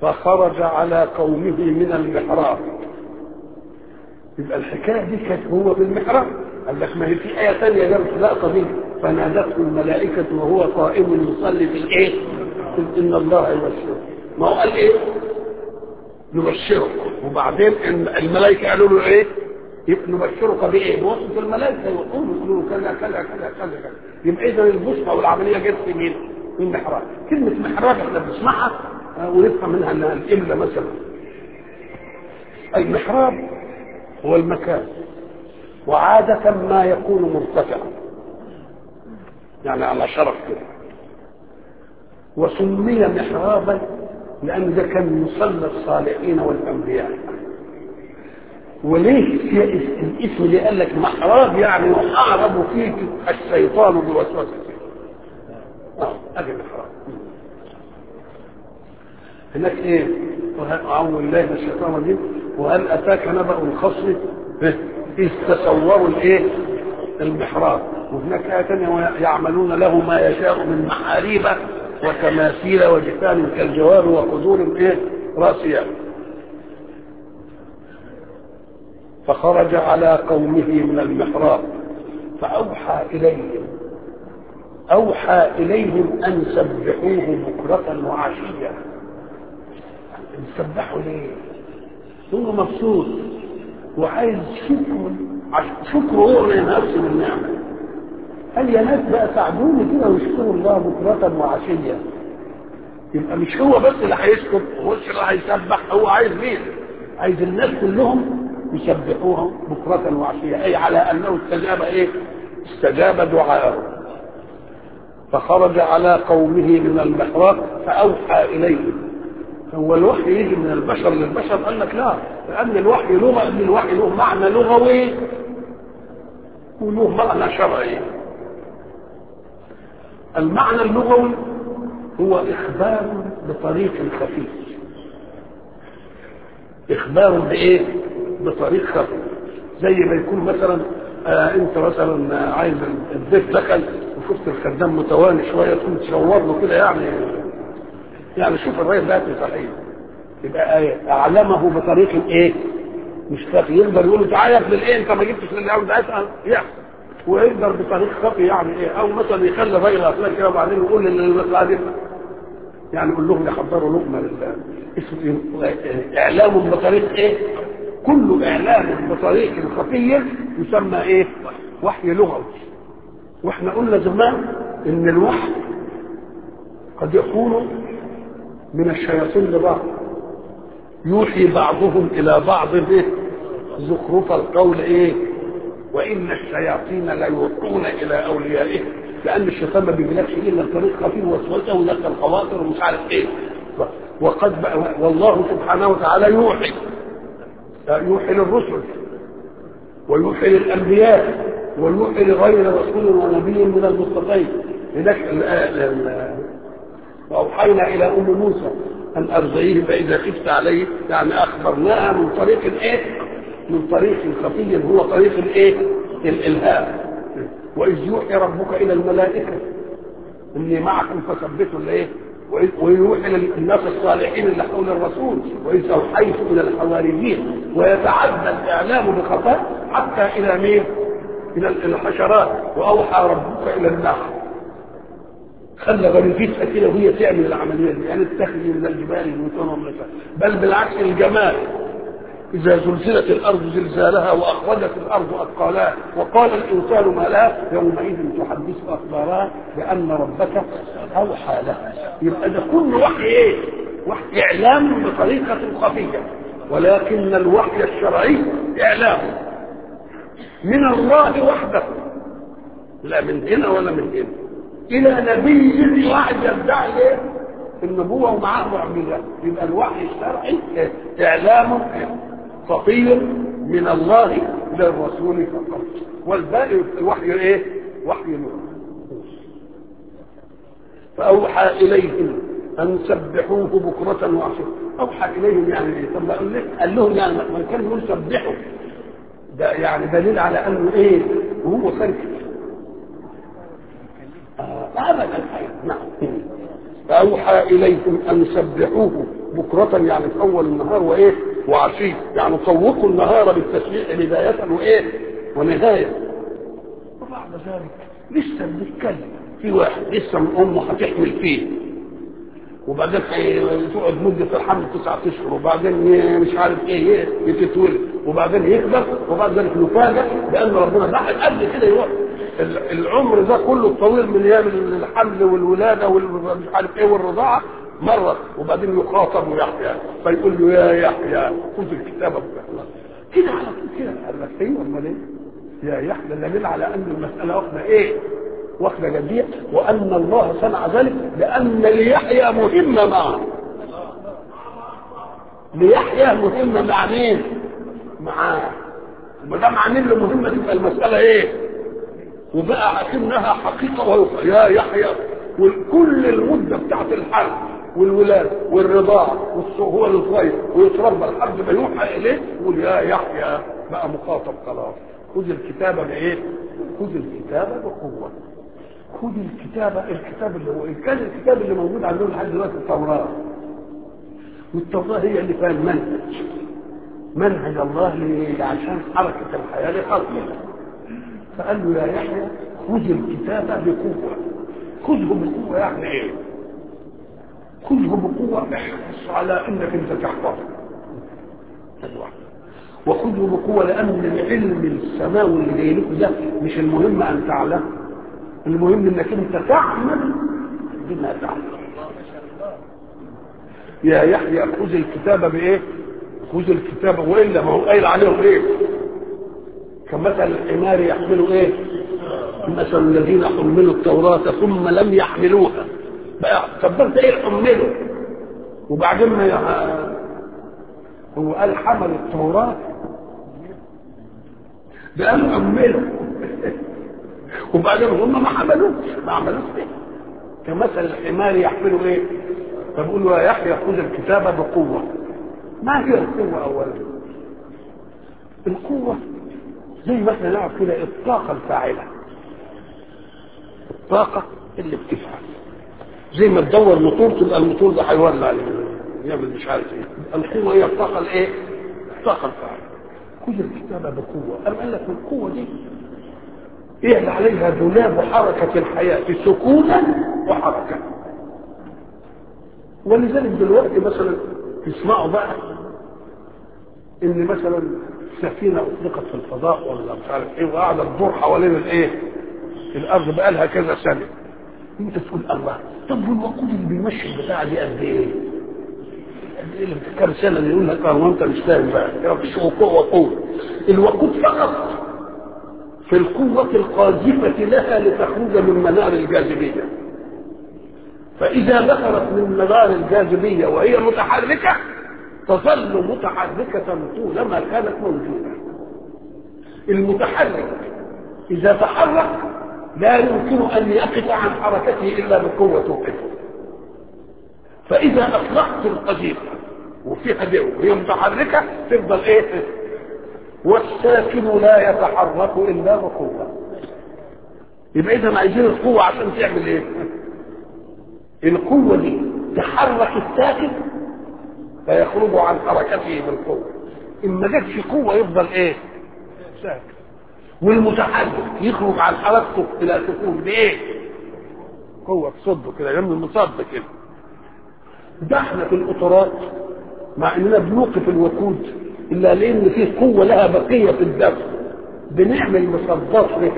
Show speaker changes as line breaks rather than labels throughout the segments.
فخرج على قومه من المحراب يبقى الحكايه دي كانت هو في المحراب قال لك ما هي في ايه ثانيه جابت اللقطه دي فنادته الملائكه وهو قائم يصلي في الايه؟ ان الله يبشره ما هو قال ايه؟ نبشرك وبعدين الملائكه قالوا له ايه؟ نبشرك بايه؟ بوصف الملائكه يقولوا يقولوا له كذا كذا كذا كذا كذا يبقى اذا البشرى والعمليه جت في مين؟ في المحراب كلمه محراب احنا بنسمعها ونفهم منها انها القبله مثلا المحراب هو المكان وعادة ما يكون مرتفعا يعني على شرف كده وسمي محرابا لأن ده كان مصلى الصالحين والأنبياء وليه في الاسم اللي قال لك محراب يعني يحارب فيه الشيطان بوسوسته اه ادي محراب هناك ايه اعوذ بالله من الشيطان الرجيم وهل اتاك نبأ الخصم اذ تصوروا الايه المحراب وهناك آية ثانية يعملون له ما يشاء من محاريب وتماثيل وجفان كالجواب وقدور ايه راسيات فخرج على قومه من المحراب فأوحى إليهم أوحى إليهم أن سبحوه بكرة وعشية سبحوا ليه؟ هو مبسوط وعايز شكر شكر هو لنفسه بالنعمة قال يا ناس بقى ساعدوني كده واشكروا الله بكرة وعشية يبقى مش هو بس اللي هيشكر هو اللي هيسبح هو عايز مين؟ عايز الناس كلهم يسبحوه بكرة وعشية أي على أنه استجاب إيه؟ استجاب دعاءه فخرج على قومه من المحراب فأوحى إليهم هو الوحي يجي من البشر للبشر قال لك لا لأن الوحي لغة أن الوحي له معنى لغوي وله معنى شرعي المعنى اللغوي هو إخبار بطريق خفيف إخبار بإيه؟ بطريق خفي زي ما يكون مثلا آه انت مثلا عايز الضيف دخل وشفت الخدام متواني شويه تقوم تشور له كده يعني يعني شوف الراجل ده صحيح يبقى آية اعلمه بطريق ايه؟ مش خفي يقدر يقول له تعالى يا ابن الايه انت ما جبتش للاول ده اسال يحصل ويقدر بطريق خفي يعني ايه او مثلا يخلي الراجل اصلا كده وبعدين يقول للمساعدين يعني يقول لهم يحضروا لقمه لله اسمه اعلام بطريق ايه؟ كل اعلام بطريق خفي يسمى ايه وحي لغوي واحنا قلنا زمان ان الوحي قد يكون من الشياطين لبعض يوحي بعضهم الى بعض به زخرف القول ايه وان الشياطين ليوحون الى اوليائهم لان الشيطان ما بيجيلكش الا بطريق خفي وسوسه ودخل خواطر ومش عارف ايه وقد والله سبحانه وتعالى يوحي يوحي للرسل ويوحي للانبياء ويوحي لغير رسول ونبي من المصطفين هناك واوحينا الى ام موسى ان ارضعيه فاذا خفت عليه يعني اخبرناها من طريق الايه؟ من طريق خفي هو طريق الايه؟ الالهام واذ يوحي ربك الى الملائكه اني معكم فثبتوا الايه؟ ويوحي للناس الصالحين اللي حول الرسول واذ اوحيت الى الحواريين ويتعدى الاعلام بخفاء حتى الى مين؟ الى الحشرات واوحى ربك الى النحل خلى غريزتها كده وهي تعمل العمليه دي يعني تخرج من الجبال بيوتنا ومنفى بل بالعكس الجمال إذا زلزلت الأرض زلزالها وأخرجت الأرض أثقالها وقال الإنسان ما لها يومئذ تحدث أخبارها بأن ربك أوحى لها يبقى ده كل وحي إيه؟ وحي إعلام بطريقة خفية ولكن الوحي الشرعي إعلام من الله وحده لا من هنا ولا من هنا إلى نبي واحد يدعي إيه؟ النبوة ومعاه معجزة يبقى الوحي الشرعي إعلام خفي من الله للرسول فقط والباقي الوحي ايه وحي نور فاوحى اليهم ان سبحوه بكرة وعشية اوحى اليهم يعني ايه طب قال لك قال لهم يعني ما كان يقول سبحوا ده يعني دليل على انه ايه وهو خلق آه ابدا نعم فاوحى اليكم ان سبحوه بكرة يعني في أول النهار وإيه وعشية يعني طوقوا النهار بالتسبيح بداية وإيه ونهاية وبعد ذلك لسه بنتكلم في واحد لسه من أمه هتحمل فيه وبعدين تقعد مدة الحمل تسعة أشهر وبعدين مش عارف إيه يتتولد وبعدين يكبر وبعد ذلك يفاجأ بأن ربنا لاحق قبل كده يروح العمر ده كله الطويل من ايام الحمل والولاده والمش عارف ايه والرضاعه مره وبعدين يخاطب ويحيى فيقول له يا يحيى خذ الكتابه بتاعنا كده على طول كده قال لك ايوه امال ايه؟ يا يحيى دليل على ان المساله واخده ايه؟ واخده جديه وان الله صنع ذلك لان ليحيى مهمه معه ليحيى مهمه مع مين؟ معاه ما دام عامل له مهمه تبقى المساله ايه؟ وبقى اكنها حقيقه ويقال يا يحيى وكل المده بتاعت الحرب والولاد والرضاع هو الصغير ويتربى لحد ما يوحى اليه يقول يا يحيى بقى مخاطب خلاص خذ الكتابه بايه؟ خذ الكتابه بقوه خذ الكتابه الكتاب اللي هو كان الكتاب اللي موجود عندهم لحد دلوقتي التوراه والتوراه هي اللي فيها المنهج منهج الله عشان حركه الحياه لخلقه فقال له يا يحيى خذ الكتاب بقوة خذه بقوة يعني ايه خذه بقوة احرص على انك انت تحفظه وخذه بقوة لأن العلم السماوي اللي جاي لكم ده مش المهم أن تعلم المهم انك انت تعمل بما تعلم يا يحيى خذ الكتاب بايه؟ خذ الكتاب والا ما هو قايل عليهم ايه؟ كمثل الحمار يحمل ايه مثل الذين حملوا التوراة ثم لم يحملوها بقى كبرت ايه حملوا وبعدين ما يح... هو قال حمل التوراة بقال حملوا وبعدين هم ما حملوش ما عملوش ايه كمثل الحمار يحملوا ايه فبقول له يا يحيى خذ الكتابة بقوة ما هي القوة اولا القوة زي ما احنا نعرف كده الطاقة الفاعلة الطاقة اللي بتفعل زي ما تدور موتور تبقى الموتور ده هيولع يعمل مش عارف ايه القوة هي الطاقة الايه؟ الطاقة الفاعلة خذ الكتابة بقوة أم قال لك القوة دي ايه اللي عليها دولاب حركة الحياة في سكونا وحركة ولذلك دلوقتي مثلا تسمعوا بقى ان مثلا سفينه اطلقت في الفضاء ولا مش عارف ايه وقاعده تدور حوالين الايه؟ الارض بقى لها كذا سنه. انت تقول الله طب والوقود اللي بيمشي البتاع دي قد ايه؟ قد ايه اللي كام سنه اللي يقول لك اه ما انت مش فاهم بقى يا مفيش وقود الوقود فقط في القوة القاذفة لها لتخرج من منار الجاذبية فإذا دخلت من منار الجاذبية وهي متحركة تظل متحركة طولما كانت موجودة المتحرك إذا تحرك لا يمكن أن يقف عن حركته إلا بقوة توقفه فإذا أطلقت القذيفة وفيها دو وهي متحركة تفضل إيه؟ والساكن لا يتحرك إلا بقوة يبقى إذا عايزين القوة عشان تعمل إيه؟ القوة دي تحرك الساكن فيخرج عن حركته بالقوة إن ما جاتش قوة يفضل إيه؟ ساكن والمتحرك يخرج عن حركته إلى سكون بإيه؟ قوة تصده كده يعمل المصد كده ده احنا في القطارات مع اننا بنوقف الوقود الا لان فيه قوه لها بقيه في الدفع بنعمل مصدات لها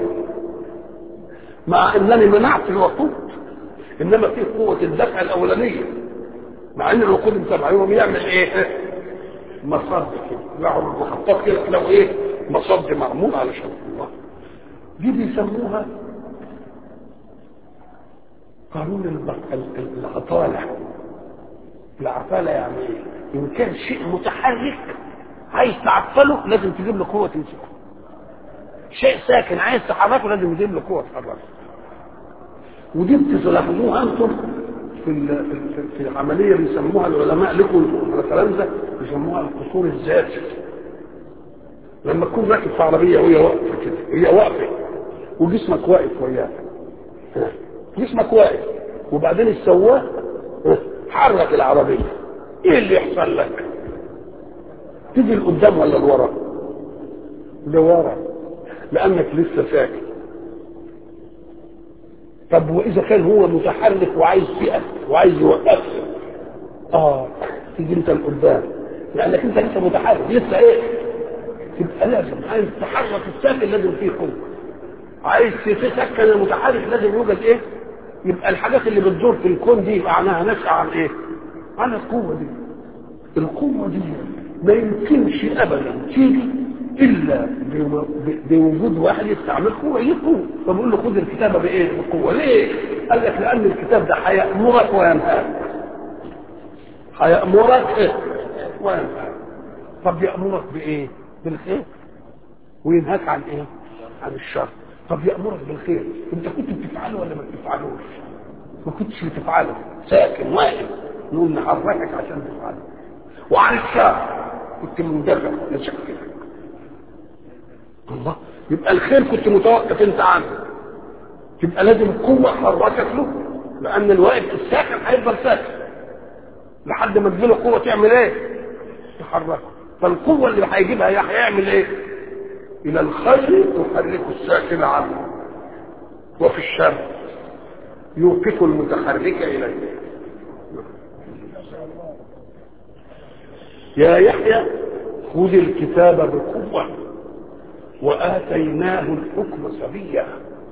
مع انني منعت الوقود انما فيه قوه الدفع الاولانيه مع ان الوقود متابعيهم يعمل ايه؟ مصد كده يعمل محطات كده لو ايه؟ مصد معمول علشان الله دي بيسموها قانون العطاله العطاله يعني ايه؟ ان كان شيء متحرك عايز تعطله لازم تجيب له قوه تمسكه شيء ساكن عايز تحركه لازم تجيب له قوه تحركه ودي بتلاحظوها انتم في في في العمليه بيسموها العلماء لكم الفلامزه بيسموها القصور الذاتي لما تكون راكب في عربيه وهي واقفه كده هي واقفه وجسمك واقف وياها جسمك واقف وبعدين السواق حرك العربيه ايه اللي يحصل لك تيجي لقدام ولا لورا لورا لانك لسه ساكن طب واذا كان هو متحرك وعايز فئه وعايز يوقفك اه تيجي انت لقدام لانك انت لسه متحرك لسه ايه تبقى لازم عايز تحرك الساكن لازم فيه قوه عايز تسكن المتحرك لازم يوجد ايه يبقى الحاجات اللي بتدور في الكون دي معناها نشأة عن ايه عن القوه دي القوه دي ما يمكنش ابدا تيجي الا بوجود واحد يستعمل قوه هي قوه فبقول له خد الكتابه بايه؟ بقوه ليه؟ قال لك لان الكتاب ده هيامرك وينهاك هيامرك ايه؟ وينهاك طب يامرك بايه؟ بالخير وينهاك عن ايه؟ عن الشر طب يامرك بالخير انت كنت بتفعله ولا ما بتفعلوش؟ ما كنتش بتفعله ساكن واقف نقول نحركك عشان تفعله وعن الشر كنت مندفع لشكلك الله يبقى الخير كنت متوقف انت عنه تبقى لازم القوه حركت له لان الواقف الساكن هيفضل ساكن لحد ما تجيله قوه تعمل ايه؟ تحركه فالقوه اللي هيجيبها هي هيعمل ايه؟ الى الخير تحرك الساكن عنه وفي الشر يوقف المتحرك اليه يا يحيى خذ الكتاب بقوه وآتيناه الحكم صبيا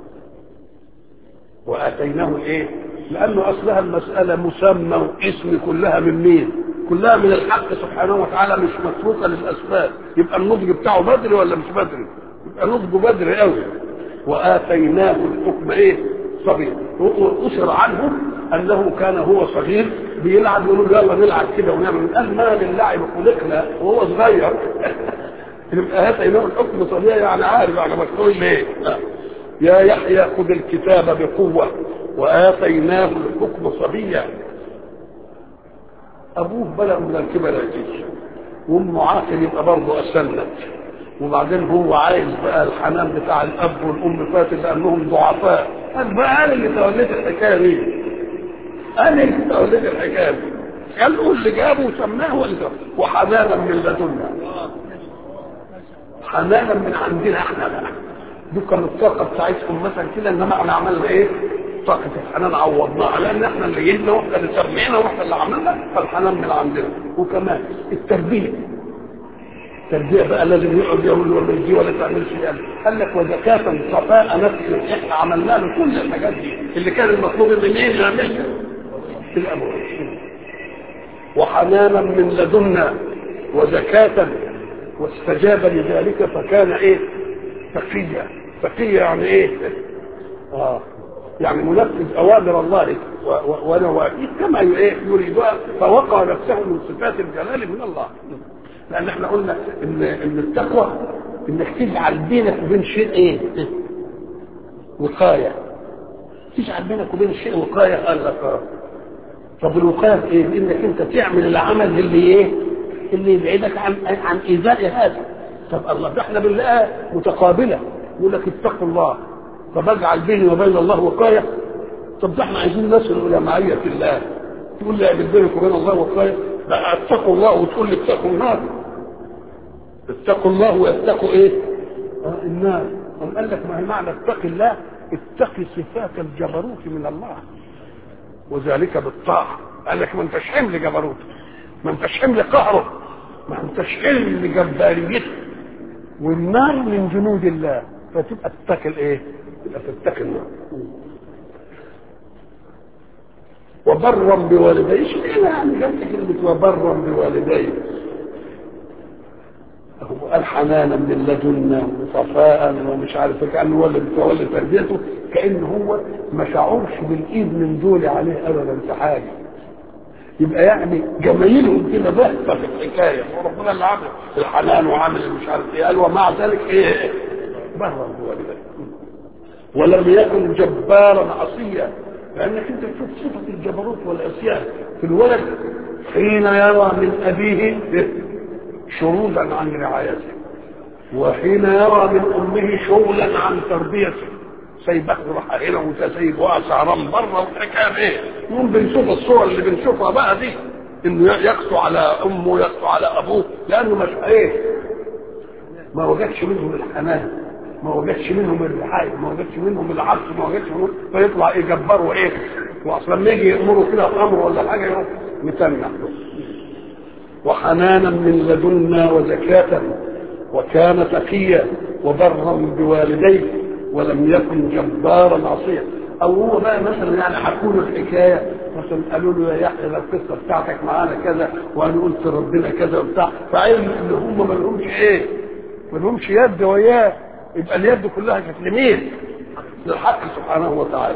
وآتيناه ايه لأنه أصلها المسألة مسمى واسم كلها من مين كلها من الحق سبحانه وتعالى مش متروكة للأسباب يبقى النضج بتاعه بدري ولا مش بدري يبقى نضجه بدري قوي وآتيناه الحكم ايه صبيا وأسر عنه أنه كان هو صغير بيلعب يقولوا يلا نلعب كده ونعمل قال ما للعب خلقنا وهو صغير يبقى هات إمام الحكم صبيا يعني عارف على مكتوب ليه يا يحيى خذ الكتاب بقوة وآتيناه الحكم صبيا أبوه بلغ من الكبر عتيش وأمه عاقل يبقى برضه أسلت وبعدين هو عايز بقى الحنان بتاع الأب والأم فات لأنهم ضعفاء قال بقى أنا اللي توليت الحكاية دي أنا اللي توليت الحكاية دي قال له اللي جابه وسماه ولا وحنانا من لدنا حنانا من عندنا احنا بقى دي كانت الطاقه بتاعتكم مثلا كده انما احنا عملنا ايه؟ طاقه الحنان عوضناها لان احنا اللي جبنا واحنا اللي سمينا واحنا اللي عملنا فالحنان من عندنا وكمان التربيه التربيه بقى لازم يقعد يقول له ولا دي ولا تعملش دي قال لك وزكاة صفاء نفس احنا عملنا له كل الحاجات دي اللي كان المطلوب منين نعملها في الاموال وحنانا من لدنا وزكاة واستجاب لذلك فكان ايه تقيا تقيا يعني ايه اه يعني منفذ اوامر الله ونواهيه كما ايه يريدها فوقع نفسه من صفات الجلال من الله لان احنا قلنا ان ان التقوى انك تجعل بينك وبين شيء ايه وقايه تجعل بينك وبين الشيء وقايه قال لك اه طب الوقايه ايه؟ انك انت تعمل العمل اللي ايه؟ اللي يبعدك عن عن ايذاء هذا طب الله ده احنا بنلاقيها متقابله يقول لك اتقوا الله طب اجعل بيني وبين الله وقايه طب ده احنا عايزين نصل الى معيه الله تقول لي اعمل بينك وبين الله وقايه لا اتقوا الله وتقول لي اتقوا النار اتقوا الله واتقوا ايه؟ آه النار قام قال لك ما هي معنى اتقي الله اتقي صفات الجبروت من الله وذلك بالطاعه قال لك ما انتش حمل جبروته ما انتش حمل قهره ما انتش حمل جباريته والنار من جنود الله فتبقى تتقي الايه؟ تبقى تتقي النار وبرا بوالديه ايش كده يعني جبت كلمه وبرا بوالديه هو قال حنانا من لدنا وصفاء ومش عارف كانه هو اللي بيتولى تربيته كان هو ما شعرش بالايد من دول عليه ابدا في حاجه يبقى يعني جمايلهم كده بهتة في الحكايه وربنا اللي عامل الحنان وعامل مش عارف ايه قال ومع ذلك ايه برا بوالديه ولم يكن جبارا عصيا لانك انت تشوف صفه الجبروت والعصيان في الولد حين يرى من ابيه شرودا عن رعايته وحين يرى من امه شغلا عن تربيته سايبه راح هنا وانت سايب سهران بره والحكايه ايه؟ يوم بنشوف الصور اللي بنشوفها بقى دي انه يقسو على امه يقسو على ابوه لانه مش ايه ما وجدش منهم الحنان ما وجدش منهم الرعايه ما وجدش منهم العطف ما وجدش منهم فيطلع ايه جبار وايه واصلا لما يجي يامره كده في امر ولا حاجه يروح متنع وحنانا من لدنا وزكاة وكان تقيا وبرا بوالديه ولم يكن جبارا عصيا او هو بقى مثلا يعني حكوا له الحكايه مثلا قالوا له يا يحيى ده القصه بتاعتك معانا كذا وانا قلت ربنا كذا وبتاع فعلم ان هم ما لهمش ايه ما لهمش يد وياه يبقى اليد كلها كانت لمين؟ للحق سبحانه وتعالى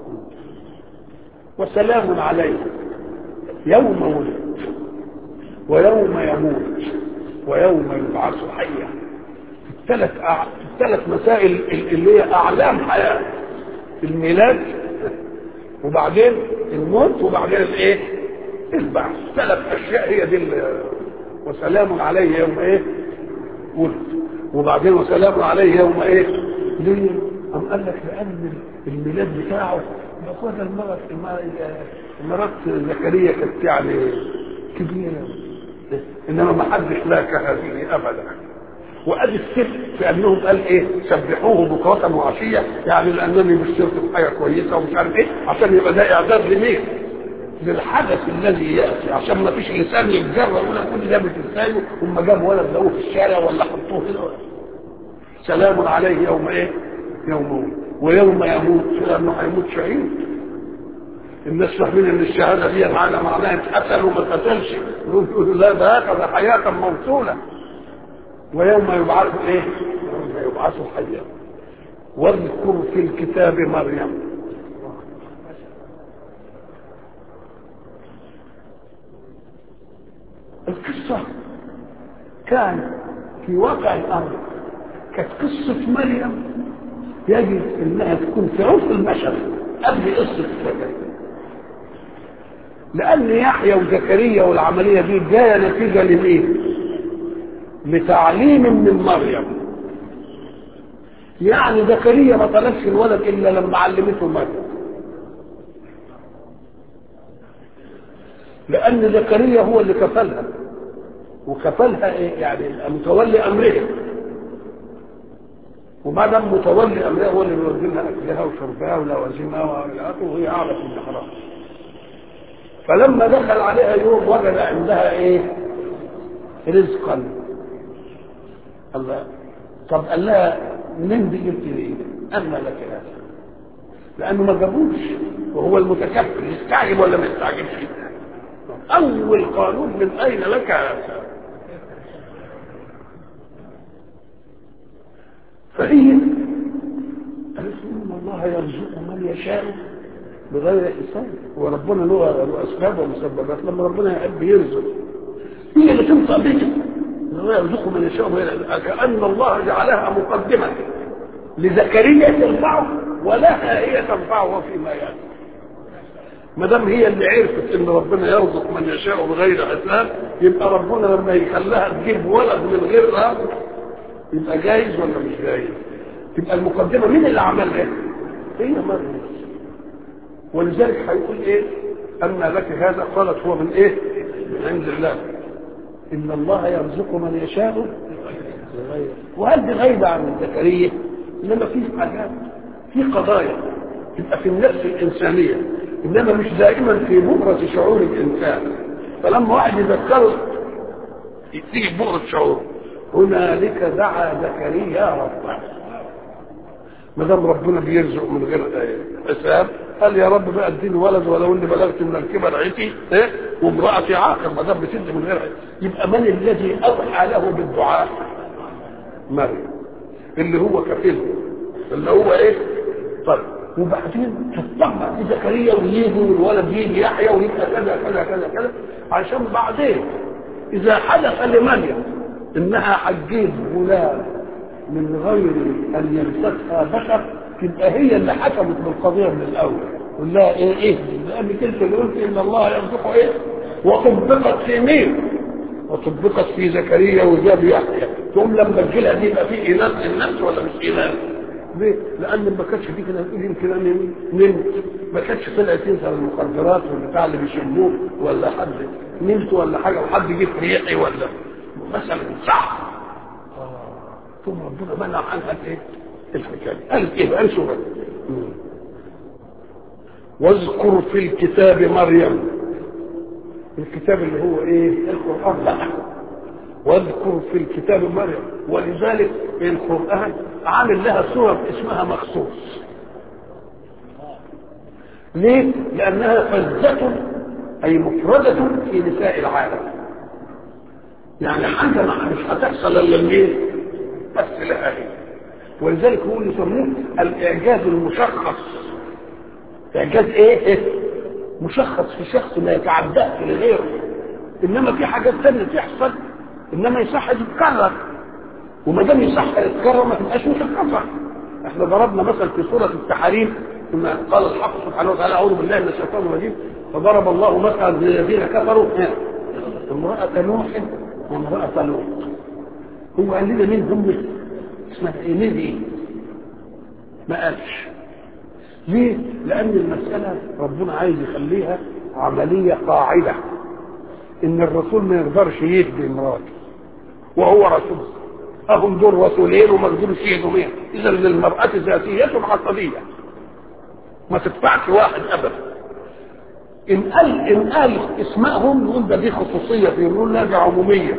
وسلام عليه يوم ولد ويوم يموت ويوم يبعث حيا الثلاث أع... الثلاث مسائل اللي هي اعلام حياه الميلاد وبعدين الموت وبعدين الايه البعث ثلاث اشياء هي دي وسلام عليه يوم ايه ولد وبعدين وسلام عليه يوم ايه ليه أم قال لك لأن الميلاد بتاعه ياخدها المرأة مرات زكريا كانت يعني كبيرة إنما ما حدش لا كهذه أبدا وادي السر في انهم قال ايه سبحوه بكرة وعشية يعني لانني بشرت بحاجة كويسة ومش عارف ايه عشان يبقى ده اعداد لمين؟ للحدث الذي ياتي عشان ما فيش لسان يتجرى ولا كل ده بلسانه هم جابوا ولد لقوه في الشارع ولا حطوه هنا سلام عليه يوم ايه؟ يوم ويوم يموت لانه هيموت شهيد الناس فاهمين ان الشهاده دي معنى معناها اتقتل وما اتقتلش يقولوا لا ده هكذا حياه موصوله ويوم يبعث ايه؟ يوم يبعث حيا واذكر في الكتاب مريم القصة كان في واقع الأمر كانت قصة مريم يجب انها تكون في عرف البشر قبل قصة زكريا لأن يحيى وزكريا والعملية دي جاية نتيجة لإيه؟ لتعليم من مريم يعني زكريا ما طلبش الولد إلا لما علمته مريم لأن زكريا هو اللي كفلها وكفلها إيه؟ يعني متولي أمرها وما دام متولي امرها هو اللي بيوزن لها اكلها وشربها ولوازمها والى اخره وهي اعرف ان خلاص فلما دخل عليها يوم وجد عندها ايه رزقا الله طب قال لها منين دي جبت ليه؟ اما لك هذا لانه ما جابوش وهو المتكفل يستعجب ولا ما يستعجبش اول قانون من اين لك هذا فهي قالت ان الله يرزق من يشاء بغير حساب وربنا له اسباب ومسببات لما ربنا يحب يرزق هي اللي تنطق بك الله يرزق من يشاء بغير كأن الله جعلها مقدمة لزكريا تنفعه ولها هي تنفعه فيما يأتي ما دام هي اللي عرفت ان ربنا يرزق من يشاء بغير حساب يبقى ربنا لما يخليها تجيب ولد من غير رزق يبقى جايز ولا مش جايز تبقى المقدمة مين اللي عملها هي مريم ولذلك هيقول ايه أما لك هذا قالت هو من ايه من عند الله إن الله يرزق من يشاء وهل دي غايبة عن زكريا إنما في حاجات في قضايا تبقى في النفس الإنسانية إنما مش دائما في بؤرة شعور الإنسان فلما واحد يذكره تيجي بؤرة شعوره هنالك دعا زكريا ربه ما دام ربنا بيرزق من غير حساب قال يا رب بقى اديني ولد ولو اني بلغت من الكبر عتي ايه وامراتي عاقر ما دام بتدي من غير حساب يبقى من الذي اوحى له بالدعاء مريم اللي هو كفيله اللي هو ايه طيب وبعدين تطمع في زكريا ويجي والولد يجي يحيى ويبقى كذا كذا كذا كذا عشان بعدين اذا حدث لمريم انها هتجيب غلام من غير ان يمسكها بشر تبقى هي اللي حكمت بالقضيه من الاول قول لها ايه ايه لان تلك اللي قلت ان الله يرزقه ايه وطبقت في مين وطبقت في زكريا وجاب يحيى ثم لما تجي لها دي يبقى في ايمان النفس ولا مش ايمان ليه؟ لان ما كانتش دي كده تقول يمكن انا نمت ما كانتش طلعت تنسى المخدرات والبتاع اللي بيشموه ولا حد نمت ولا حاجه وحد جه في ريحي ولا مثلا صح ثم ربنا منع عنها ايه؟ الحكايه قال ايه؟ قال شو واذكر في الكتاب مريم الكتاب اللي هو ايه؟ القران بقى واذكر في الكتاب مريم ولذلك القرآن عامل لها سورة اسمها مخصوص ليه؟ لأنها فزة أي مفردة في نساء العالم يعني حاجة مش هتحصل إلا منين؟ بس لها هي ولذلك هو اللي يسموه الإعجاز المشخص إعجاز إيه؟ إيه؟ مشخص في شخص ما يتعداش لغيره إنما في حاجات ثانية تحصل انما يصح تتكرر وما دام يصح تتكرر ما تبقاش مشخصه احنا ضربنا مثل في سوره التحريم ثم قال الحق سبحانه وتعالى اعوذ بالله من الشيطان الرجيم فضرب الله مثلا للذين كفروا امرأة نوح وامرأة لوط هو قال لنا مين هم اسمها ايه مين دي ما قالش ليه؟ لأن المسألة ربنا عايز يخليها عملية قاعدة إن الرسول ما يقدرش يهدي مراته وهو رسول أهم دول رسولين وما يقدروش يهدوا مين إذا للمرأة ذاتية عصبية ما تدفعش واحد أبدا إن قال إن قال اسمائهم نقول ده دي خصوصية في نقول لا ده عمومية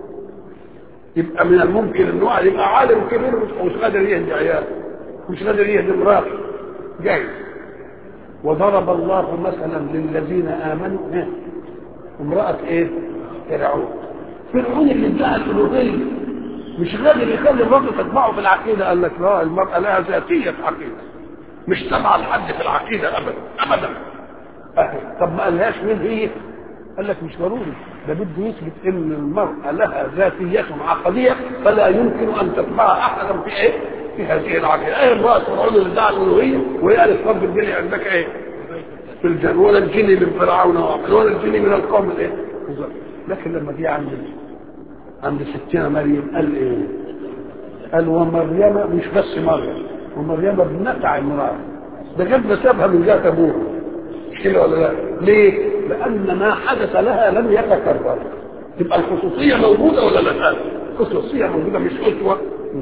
يبقى من الممكن إن واحد يبقى عالم كبير مش قادر يهدي عياله مش قادر يهدي مراته جايز وضرب الله مثلا للذين آمنوا إيه؟ امرأة ايه؟ فرعون فرعون اللي ادعى الألوهية مش قادر يخلي الراجل تتبعه في العقيدة قال لك لا المرأة لها ذاتية عقيدة مش تبع لحد في العقيدة أبدا أبدا أهي. طب ما قالهاش مين هي؟ قال لك مش ضروري ده بده يثبت ان المرأة لها ذاتية عقدية فلا يمكن ان تتبع احدا في ايه؟ في هذه العقيدة ايه امرأة فرعون اللي ادعى الألوهية وهي قالت رب الدنيا عندك ايه؟ في الجنة ولا الجني من فرعون وعمل ولا الجني من القوم الايه لكن لما جه عند عند ستنا مريم قال ايه قال ومريم مش بس مريم ومريم ابنة عمران ده جاب نسبها من ذات ابوها مش كده ولا لا ليه لان ما حدث لها لم يتكرر تبقى الخصوصيه موجوده ولا لا الخصوصيه موجوده مش اسوه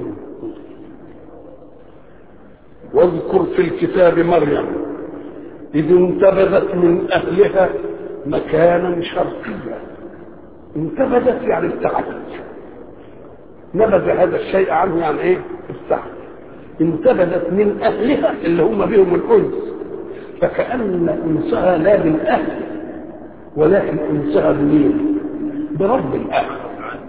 واذكر في الكتاب مريم إذ انتبذت من أهلها مكانا شرقيا انتبذت يعني ابتعدت نبذ هذا الشيء عنه يعني ايه ابتعد انتبذت من أهلها اللي هم بهم الأنس فكأن أنسها لا بالأهل ولكن أنسها بمين برب الأهل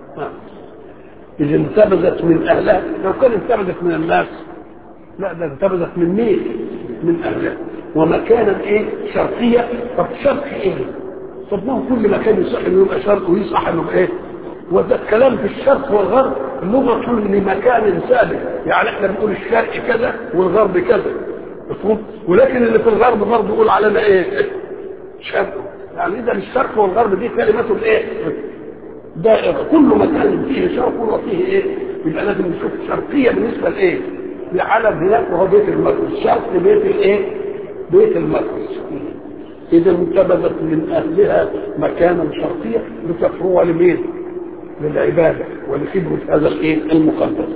إذ انتبذت من أهلها لو كان انتبذت من الناس لا ده انتبذت من مين من أهلها ومكانا ايه شرقية طب شرق ايه طب ما هو كل مكان يصح انه يبقى شرق ويصح انه ايه وده الكلام في الشرق والغرب لغة لمكان ثابت يعني احنا بنقول الشرق كذا والغرب كذا مفهوم ولكن اللي في الغرب برضه يقول علينا ايه شرق يعني اذا الشرق والغرب دي كلمته الايه دائرة كل مكان فيه شرق وفيه ايه يبقى لازم نشوف شرقية بالنسبة لايه لعلم هناك وهو بيت المقدس شرق بيت الايه بيت المقدس إذا انتبذت من أهلها مكانا شرقيا لتفروع لمين؟ للعبادة ولخدمة هذا الإيه؟ المقدس.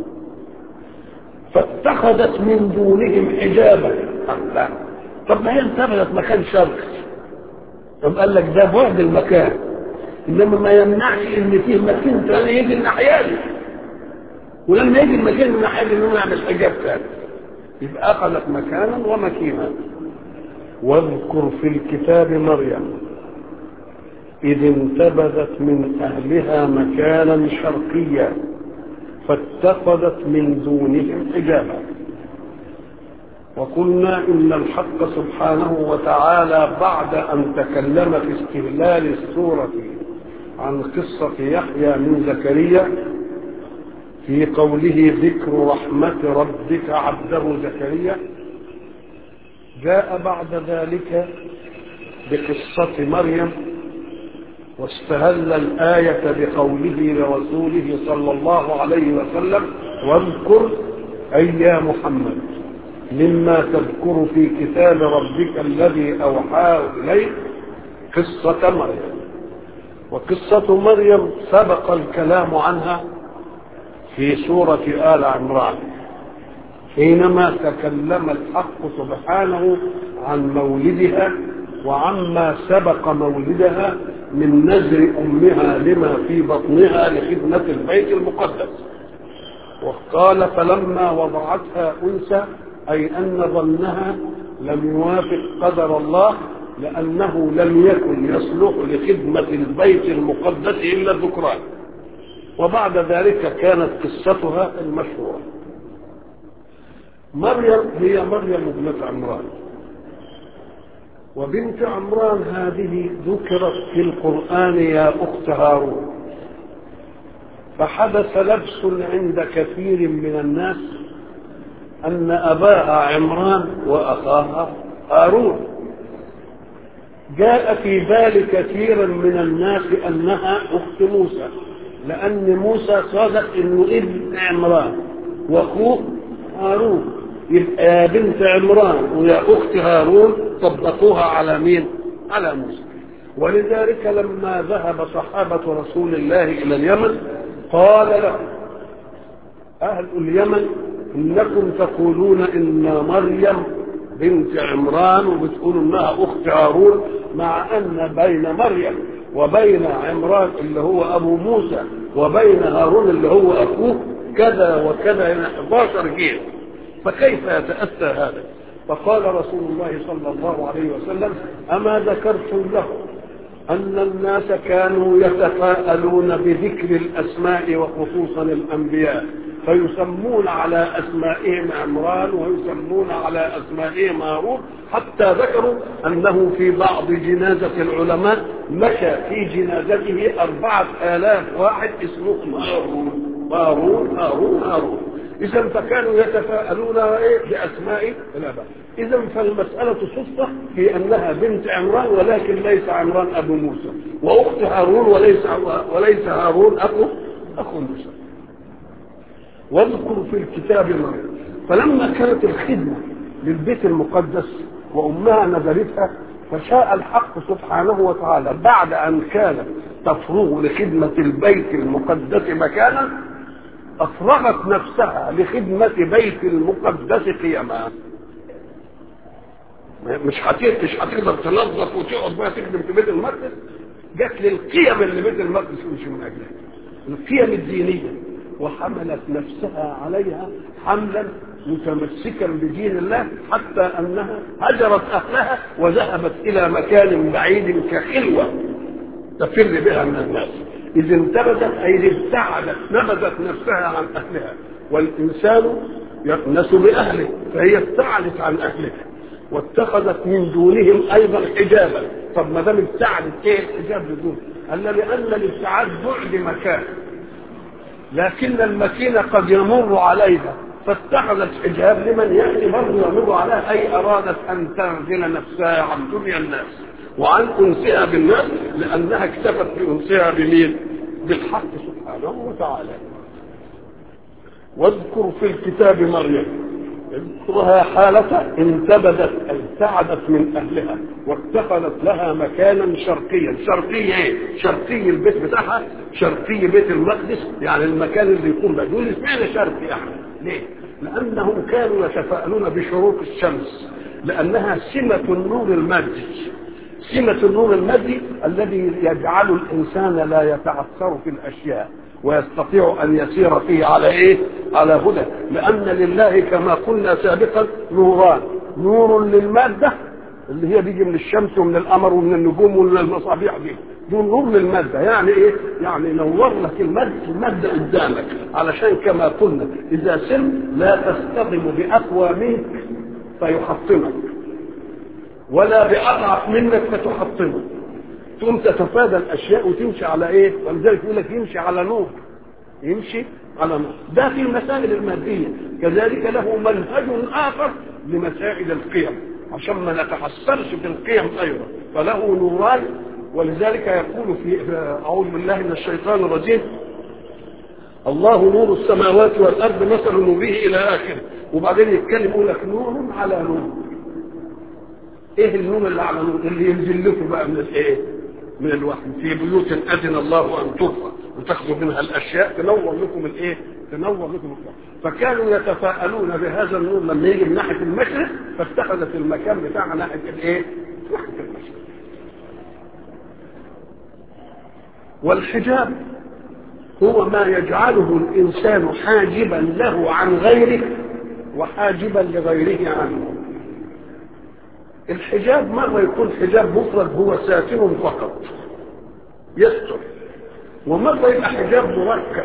فاتخذت من دونهم حجابا الله طب ما هي انتبذت مكان شرقي طب قال لك ده بعد المكان انما ما يمنعش ان فيه مكان ثاني يجي الناحيه دي ولما يجي المكان من الناحيه دي انه يعمل حجاب ثاني يبقى اخذت مكانا ومكينا واذكر في الكتاب مريم إذ انتبذت من أهلها مكانا شرقيا فاتخذت من دونهم حجابا وقلنا إن الحق سبحانه وتعالى بعد أن تكلم في استهلال السورة عن قصة يحيى من زكريا في قوله ذكر رحمة ربك عبده زكريا جاء بعد ذلك بقصة مريم واستهل الآية بقوله لرسوله صلى الله عليه وسلم واذكر أي يا محمد مما تذكر في كتاب ربك الذي أوحاه إليك قصة مريم وقصة مريم سبق الكلام عنها في سورة آل عمران حينما تكلم الحق سبحانه عن مولدها وعما سبق مولدها من نزر أمها لما في بطنها لخدمة البيت المقدس وقال فلما وضعتها أنثى أي أن ظنها لم يوافق قدر الله لأنه لم يكن يصلح لخدمة البيت المقدس إلا الذكران وبعد ذلك كانت قصتها المشهورة مريم هي مريم ابنة عمران وبنت عمران هذه ذكرت في القرآن يا أخت هارون فحدث لبس عند كثير من الناس أن أباها عمران وأخاها هارون جاء في بال كثيرا من الناس أنها أخت موسى لأن موسى صادق إنه ابن عمران وأخوه هارون يبقى يا بنت عمران ويا أخت هارون طبقوها على مين؟ على موسى ولذلك لما ذهب صحابة رسول الله إلى اليمن قال لهم أهل اليمن إنكم تقولون إن مريم بنت عمران وبتقولوا إنها أخت هارون مع أن بين مريم وبين عمران اللي هو أبو موسى وبين هارون اللي هو أخوه كذا وكذا يعني 11 جيل فكيف يتأتى هذا فقال رسول الله صلى الله عليه وسلم أما ذكرتم له أن الناس كانوا يتفاءلون بذكر الأسماء وخصوصا الأنبياء فيسمون على أسمائهم عمران ويسمون على أسمائهم هارون حتى ذكروا أنه في بعض جنازة العلماء مشى في جنازته أربعة آلاف واحد اسمهم هارون هارون هارون هارون إذا فكانوا يتفاءلون إيه بأسماء الآباء إذا فالمسألة صدفة في أنها بنت عمران ولكن ليس عمران أبو موسى وأخت هارون وليس وليس هارون أخو أخو موسى واذكر في الكتاب مريم فلما كانت الخدمة للبيت المقدس وأمها نزلتها فشاء الحق سبحانه وتعالى بعد أن كانت تفرغ لخدمة البيت المقدس مكانا أفرغت نفسها لخدمة بيت المقدس قيما مش هتقدر مش هتقدر تنظف وتقعد بقى تخدم في بيت المقدس جت للقيم اللي بيت المقدس مش من اجلها القيم الدينيه وحملت نفسها عليها حملا متمسكا بدين الله حتى انها هجرت اهلها وذهبت الى مكان بعيد كخلوه تفر بها من الناس إذ انتبذت أي إذ ابتعدت نبذت نفسها عن أهلها والإنسان يأنس بأهله فهي ابتعدت عن أهلها واتخذت من دونهم أيضا حجابا طب ما دام ابتعدت إيه الحجاب بدون قال لأن الابتعاد بعد مكان لكن المكينة قد يمر عليها فاتخذت حجاب لمن يأتي برضه يمر عليها أي أرادت أن تنزل نفسها عن دنيا الناس وعن انسها بالناس لانها اكتفت بانسها بمين بالحق سبحانه وتعالى واذكر في الكتاب مريم اذكرها حالة انتبذت ابتعدت من اهلها واتخذت لها مكانا شرقيا شرقي ايه شرقي البيت بتاعها شرقي بيت المقدس يعني المكان اللي يكون بقى دول اشمعنى شرقي يعني ليه لانهم كانوا يتفاءلون بشروق الشمس لانها سمة النور المادي سمة النور المادي الذي يجعل الإنسان لا يتعثر في الأشياء ويستطيع أن يسير فيه على إيه؟ على هدى لأن لله كما قلنا سابقا نوران نور للمادة اللي هي بيجي من الشمس ومن القمر ومن النجوم ومن المصابيح دي دول نور للمادة يعني ايه يعني نور لك المادة المادة قدامك علشان كما قلنا إذا سن لا تصطدم بأقوى منك فيحطمك ولا بأضعف منك فتحطمه تقوم تتفادى الاشياء وتمشي على ايه ولذلك يقول لك يمشي على نور يمشي على نور ده في المسائل الماديه كذلك له منهج اخر لمسائل القيم عشان ما نتحسرش في القيم ايضا فله نوران ولذلك يقول في اعوذ بالله من الشيطان الرجيم الله نور السماوات والارض مثل نوره الى اخره وبعدين يتكلم يقول لك نور على نور ايه النور اللي على نور اللي ينزل لكم بقى من الايه من الوحي في بيوت اذن الله ان ترفع وتاخذوا منها الاشياء تنور لكم الايه تنور لكم الوحي. فكانوا يتفاءلون بهذا النور لما يجي من ناحيه المشرق فاتخذت المكان بتاعها ناحيه الايه ناحيه المشرق والحجاب هو ما يجعله الانسان حاجبا له عن غيره وحاجبا لغيره عنه الحجاب مرة يكون حجاب مفرد هو ساتر فقط يستر ومرة يبقى حجاب مركب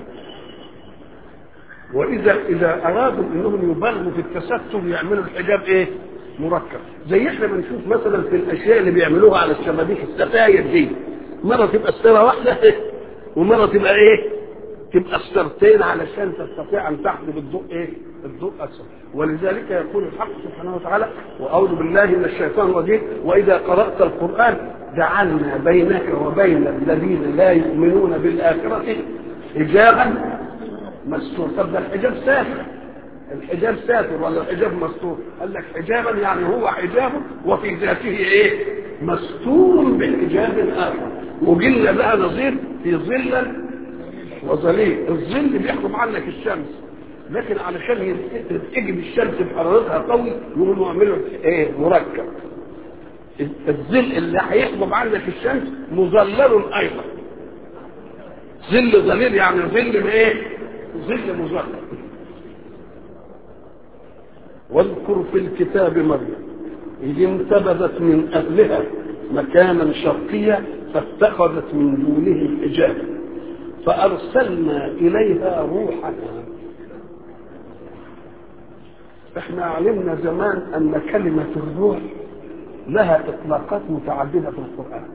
وإذا إذا أرادوا إنهم يبالغوا في التستر يعملوا الحجاب إيه؟ مركب زي احنا بنشوف مثلا في الأشياء اللي بيعملوها على الشبابيك الستاير دي مرة تبقى ستارة واحدة ومرة تبقى إيه؟ تبقى ستارتين علشان تستطيع أن تحجب الضوء إيه؟ الضوء أكثر ولذلك يقول الحق سبحانه وتعالى وأعوذ بالله من الشيطان الرجيم وإذا قرأت القرآن جعلنا بينك وبين الذين لا يؤمنون بالآخرة حجابا مستور طب ده الحجاب ساتر الحجاب ساتر ولا الحجاب مستور قال لك حجابا يعني هو حجاب وفي ذاته ايه مستور بحجاب اخر وجل بقى نظير في ظل وظليل الظل بيحكم عنك الشمس لكن علشان تجب الشمس بحرارتها قوي يقوموا يعملوا ايه مركب الظل اللي هيحجب عنك الشمس مظلل ايضا ظل ظليل يعني ظل ايه ظل مظلل واذكر في الكتاب مريم إذ انتبذت من أهلها مكانا شرقيا فاتخذت من دونهم حجابا فأرسلنا إليها روحنا احنا علمنا زمان أن كلمة الروح لها إطلاقات متعددة في القرآن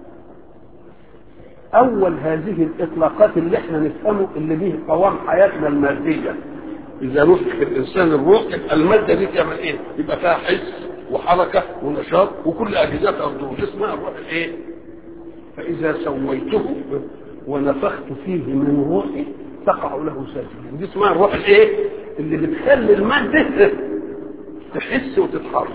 أول هذه الإطلاقات اللي احنا نفهمه اللي به قوام حياتنا المادية إذا نفخ الإنسان الروح يبقى المادة دي تعمل إيه؟ يبقى فيها حس وحركة ونشاط وكل أجهزات أرضه دي اسمها الروح الإيه؟ فإذا سويته ونفخت فيه من روحي تقع له ساجدا دي اسمها الروح الإيه؟ اللي بتخلي المادة تحس وتتحرك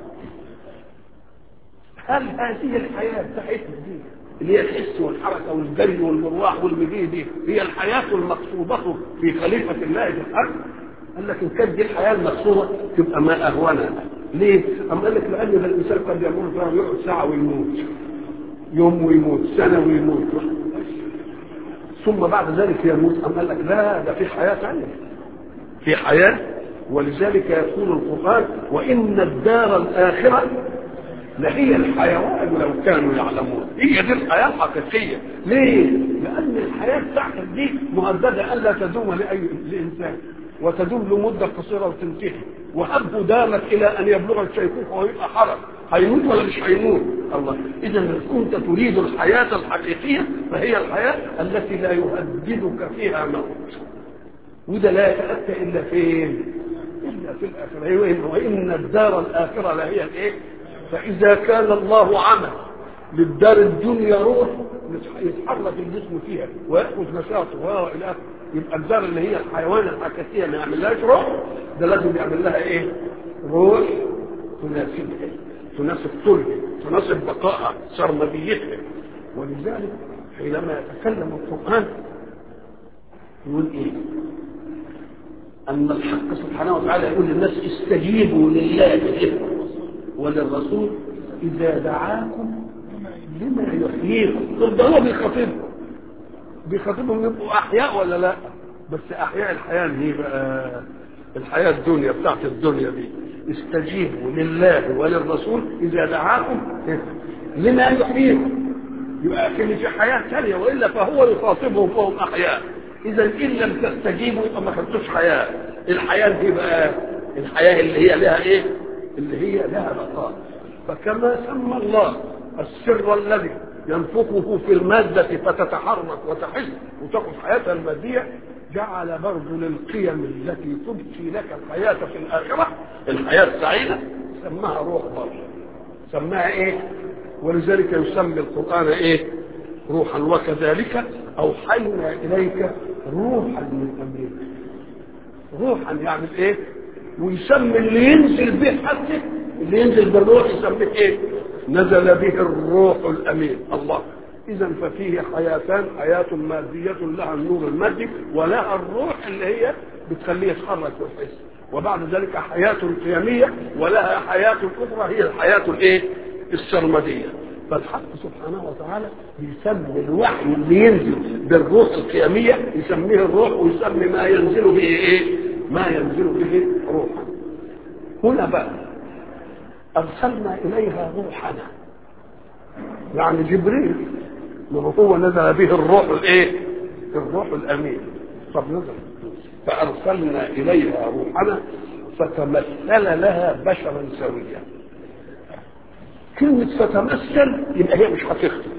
هل هذه الحياة بتاعتنا دي اللي هي الحس والحركة والجري والمروح والمجيء دي هي الحياة المقصودة في خليفة الله في الأرض قال لك إن كانت دي الحياة المقصودة تبقى ما أهونها ليه؟ أم قال لك لأن الإنسان قد يمر فيها يقعد ساعة ويموت يوم ويموت سنة ويموت ثم بعد ذلك يموت أم قال لك لا ده في حياة ثانية في حياة ولذلك يقول القرآن وإن الدار الآخرة لهي الحيوان لو كانوا يعلمون هي دي الحياة الحقيقية ليه؟ لأن الحياة بتاعتك دي مهددة ألا تدوم لأي لإنسان وتدوم لمدة قصيرة وتنتهي وحبه دامت إلى أن يبلغ الشيخوخة ويبقى حرج هيموت ولا مش هيموت الله إذا إن كنت تريد الحياة الحقيقية فهي الحياة التي لا يهددك فيها موت وده لا يتأتى إلا فين؟ إلا في الآخرة وإن الدار الآخرة لهي الإيه؟ فإذا كان الله عمل للدار الدنيا روح يتحرك الجسم فيها ويأخذ نشاطه وإلى آخره يبقى الدار اللي هي الحيوان الحكاسية ما يعملهاش روح ده لازم يعمل لها إيه؟ روح تناسبها تناسب طولها تناسب بقائها سرمديتها ولذلك حينما يتكلم القرآن يقول إيه؟ أن الحق سبحانه وتعالى يقول للناس استجيبوا لله وللرسول إذا دعاكم لما يحييكم طب ده هو بيخاطبهم بيخاطبهم يبقوا أحياء ولا لا بس أحياء الحياة دي بقى الحياة الدنيا بتاعت الدنيا دي استجيبوا لله وللرسول إذا دعاكم لما يحييكم يبقى أكن في حياة ثانية وإلا فهو يخاطبهم وهم أحياء إذا إن لم تستجيبوا يبقى ما خدتوش حياة الحياة دي بقى الحياة اللي هي لها إيه اللي هي لها بقاء فكما سمى الله السر الذي ينفخه في المادة فتتحرك وتحس وتاخذ حياتها المادية جعل برضه للقيم التي تبكي لك الحياة في الآخرة الحياة السعيدة سماها روح برضه سماها ايه ولذلك يسمي القرآن ايه روحا وكذلك اوحينا اليك روحا من امرنا روحا يعني ايه ويسمي اللي ينزل به حتى اللي ينزل بالروح يسميه ايه نزل به الروح الامين الله اذا ففيه حياتان حياه ماديه لها النور المادي ولها الروح اللي هي بتخليه يتحرك ويحس وبعد ذلك حياه قياميه ولها حياه اخرى هي الحياه الايه السرمديه فالحق سبحانه وتعالى يسمي الوحي اللي ينزل بالروح القياميه يسميه الروح ويسمي ما ينزل به ايه ما ينزل به روحا هنا بقى ارسلنا اليها روحنا يعني جبريل ما هو نزل به الروح الايه الروح الامين طب نزل فارسلنا اليها روحنا فتمثل لها بشرا سويا كلمة فتمثل يبقى هي مش حقيقته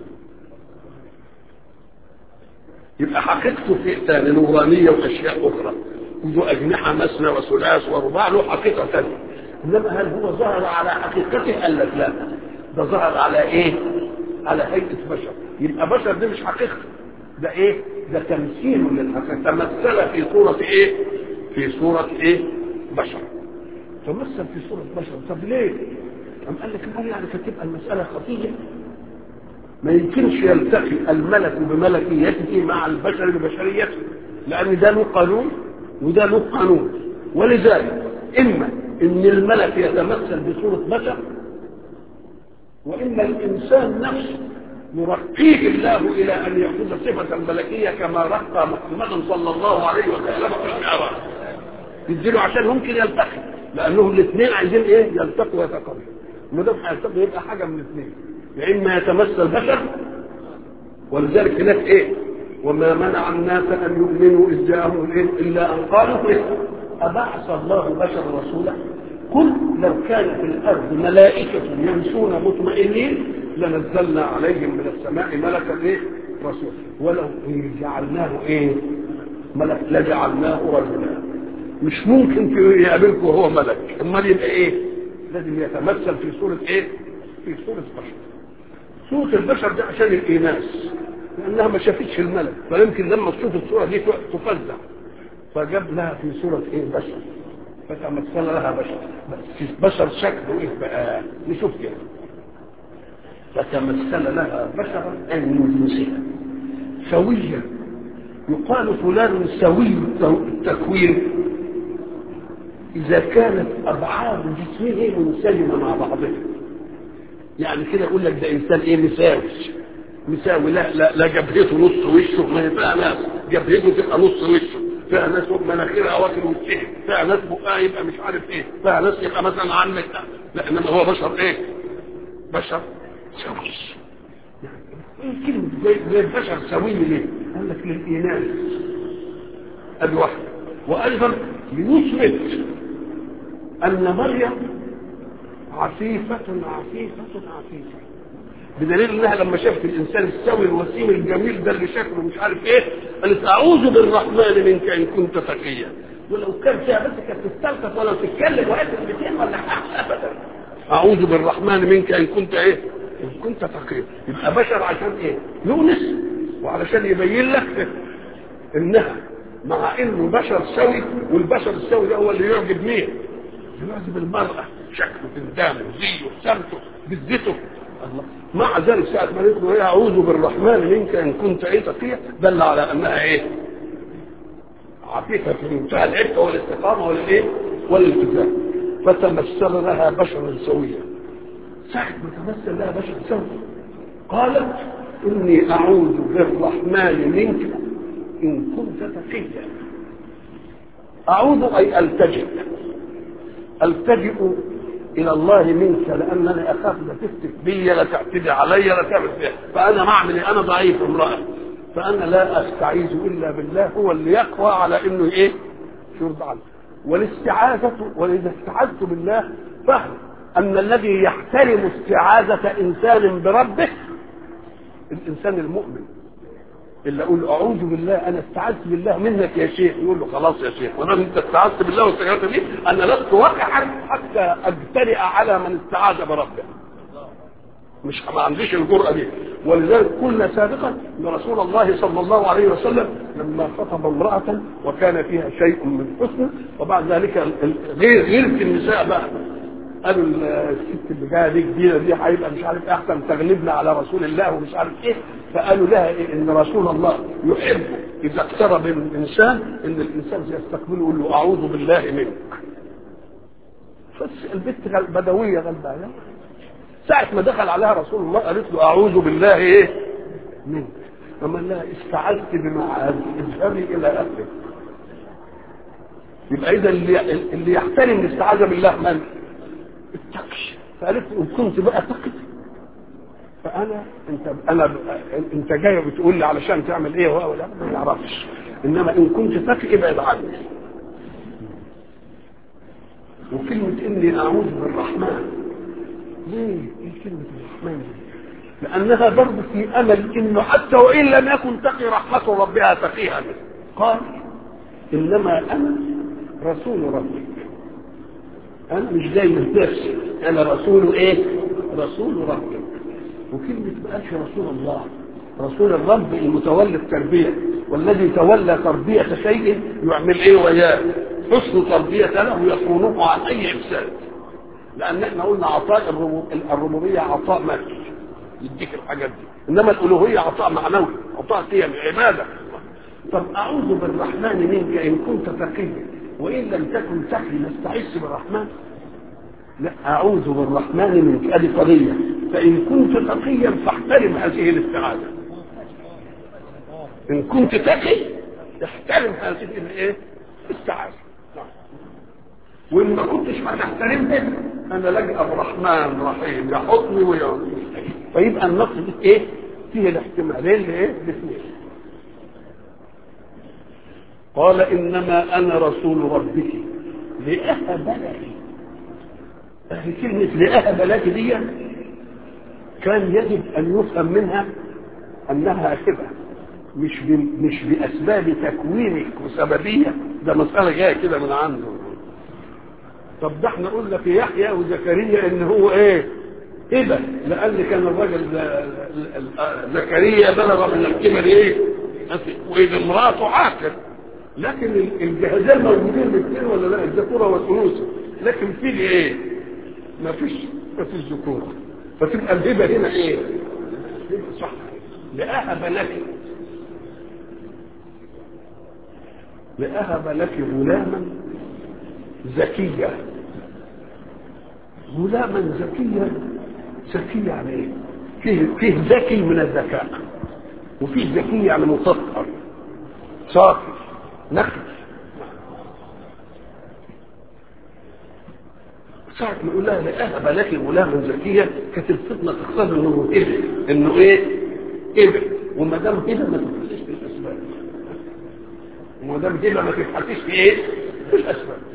يبقى حقيقته في ثاني نورانية وأشياء أخرى ذو أجنحة مثنى وثلاث ورباع له حقيقة ثانية إنما هل هو ظهر على حقيقته؟ قال لك لا ده ظهر على إيه؟ على هيئة بشر يبقى بشر دي مش حقيقته ده إيه؟ ده تمثيل للحقيقة تمثل في صورة إيه؟ في صورة إيه؟ بشر تمثل في صورة بشر طب ليه؟ أم قال لك هل يعني فتبقى المسألة خطية ما يمكنش يلتقي الملك بملكيته مع البشر ببشريته لأن ده له قانون وده له قانون ولذلك إما إن الملك يتمثل بصورة بشر وإما الإنسان نفسه يرقيه الله إلى أن يأخذ صفة ملكية كما رقى محمد صلى الله عليه وسلم في المعراج يديله عشان ممكن يلتقي لأنهم الاثنين عايزين إيه يلتقوا ويتقابلوا ما دام هيلتقوا يبقى حاجة من الاثنين يا إما يتمثل بشر ولذلك هناك إيه وما منع الناس أن يؤمنوا إذ جاءهم الإيه إلا أن قالوا إيه أبعث الله بشر رسولا قل لو كان في الأرض ملائكة يمشون مطمئنين لنزلنا عليهم من السماء ملكا إيه رسول ولو جعلناه إيه ملك لجعلناه رجلا مش ممكن يقابلكم وهو ملك امال يبقى ايه لازم يتمثل في صورة ايه في صورة بشر صورة البشر ده عشان الإيناس لأنها ما شافتش الملك فيمكن لما تشوف الصورة دي تفزع فجاب لها في صورة ايه بشر فتمثل لها بشر بس بشر شكله ايه بقى نشوف كده فتمثل لها بشرا أن يجلسها سويا يقال فلان سوي التكوين إذا كانت أبعاد جسمه منسجمة مع بعضها يعني كده يقول لك ده إنسان إيه مساوي مساوي لا لا لا جبهته نص وشه ما فيها ناس جبهته تبقى نص وشه فيها ناس مناخيرها واكل وشه فيها ناس بقها يبقى مش عارف ايه فيها ناس يبقى مثلا عمك لا انما هو بشر ايه بشر سوي يعني كلمة زي زي البشر سوي ليه؟ قال لك للإيناس ادي واحدة وأيضا ليثبت أن مريم عفيفة عفيفة عفيفة بدليل انها لما شافت الانسان السوي الوسيم الجميل ده اللي شكله مش عارف ايه قالت اعوذ بالرحمن منك ان كنت تقيا ولو كان فيها بس كانت تستلقف ولا تتكلم ولا كلمتين ولا حاجه ابدا اعوذ بالرحمن منك ان كنت ايه ان كنت تقيا يبقى بشر عشان ايه يونس وعلشان يبين لك انها مع انه بشر سوي والبشر السوي ده هو اللي يعجب مين يعجب المرأة شكله تندامه زيه سمته بذته الله مع ذلك ساعة ما يقول أعوذ بالرحمن منك إن كنت إيه تقية دل على أنها إيه عفيفة في منتهى العفة والاستقامة والإيه والالتزام فتمثل لها بشرا سويا ساعة ما تمثل لها بشر سوي قالت إني أعوذ بالرحمن منك إن كنت تقيا أعوذ أي ألتجئ ألتجئ إلى الله منك لأنني أخاف لا تفتك بي لا تعتدي علي لا تعمل فيها فأنا معمل أنا ضعيف امرأة فأنا لا أستعيذ إلا بالله هو اللي يقوى على إنه إيه يرضى عنه والاستعاذة وإذا استعذت بالله فهم أن الذي يحترم استعاذة إنسان بربه الإنسان المؤمن اللي اقول اعوذ بالله انا استعذت بالله منك يا شيخ يقول له خلاص يا شيخ وانا انت استعذت بالله واستعذت بيه انا لست واقعا حتى اجترئ على من استعاذ بربه مش ما عنديش الجرأة دي ولذلك قلنا سابقا ان رسول الله صلى الله عليه وسلم لما خطب امرأة وكان فيها شيء من حسن وبعد ذلك غير غير النساء بقى قالوا الست اللي جايه دي جديده دي هيبقى مش عارف إيه احسن تغلبنا على رسول الله ومش عارف ايه فقالوا لها إيه ان رسول الله يحب اذا اقترب من الانسان ان الانسان يستقبله يقول له اعوذ بالله منك فالبنت بدويه غلبانه ساعة ما دخل عليها رسول الله قالت له أعوذ بالله إيه؟ منك أما لها استعذت بمعاذ اذهبي إلى أهلك يبقى إذا اللي, اللي يحترم الاستعاذة بالله من؟ التقي فقالت له إن كنت بقى تقي فأنا أنت أنا أنت جاي بتقول لي علشان تعمل إيه وهو لا ما يعرفش إنما إن كنت تقي ابعد عني وكلمة إني أعوذ بالرحمن ليه؟ ايه كلمة الرحمن دي؟ لأنها برضه في أمل إنه حتى وإن لم يكن تقي رحمة ربها تقيها قال إنما أنا رسول ربك أنا مش جاي من نفسي أنا رسول إيه؟ رسول ربك وكلمة ما قالش رسول الله رسول الرب المتولي التربية والذي تولى تربية شيء يعمل إيه وياه حسن تربية له يصونه عن أي إفساد لان احنا قلنا عطاء الربوبيه عطاء مادي يديك الحاجات دي انما الالوهيه عطاء معنوي عطاء قيم عباده طب اعوذ بالرحمن منك ان كنت تقيا وان لم تكن تقي نستعيذ بالرحمن لا اعوذ بالرحمن منك ادي قضيه فان كنت تقيا فاحترم هذه الاستعاذه ان كنت تقي احترم هذه الايه الاستعاذه وان ما كنتش هتحترمها انا لجأ برحمن رحيم يحطني ويعني فيبقى النص دي ايه فيه الاحتمالين لايه الاثنين قال انما انا رسول ربك لاهب لك اهي كلمه لاهب لك دي كان يجب ان يفهم منها انها هبه مش مش باسباب تكوينك وسببيه ده مساله جايه كده من عنده طب ده احنا قلنا في يحيى وزكريا ان هو ايه هبه لان كان الراجل زكريا بلغ من الكبر ايه واذا امراته عاقر لكن الجهازين موجودين الاثنين ولا لا الذكوره والانوثه لكن في ايه ما فيش ما فيش ذكوره فتبقى الهبه هنا ايه صح لأهب لك لأهب لك غلاما زكيا غلاما زكيا زكي يعني ايه فيه فيه ذكي من الذكاء وفيه ذكي يعني مطهر صافي نقي ساعة ما يقول لها لأهب لك غلاما زكيا كانت الفتنة تقتضي انه ايه انه ايه ايه وما دام هبه ما تبحثيش في الاسباب وما دام هبه ما تبحثيش في ايه في الاسباب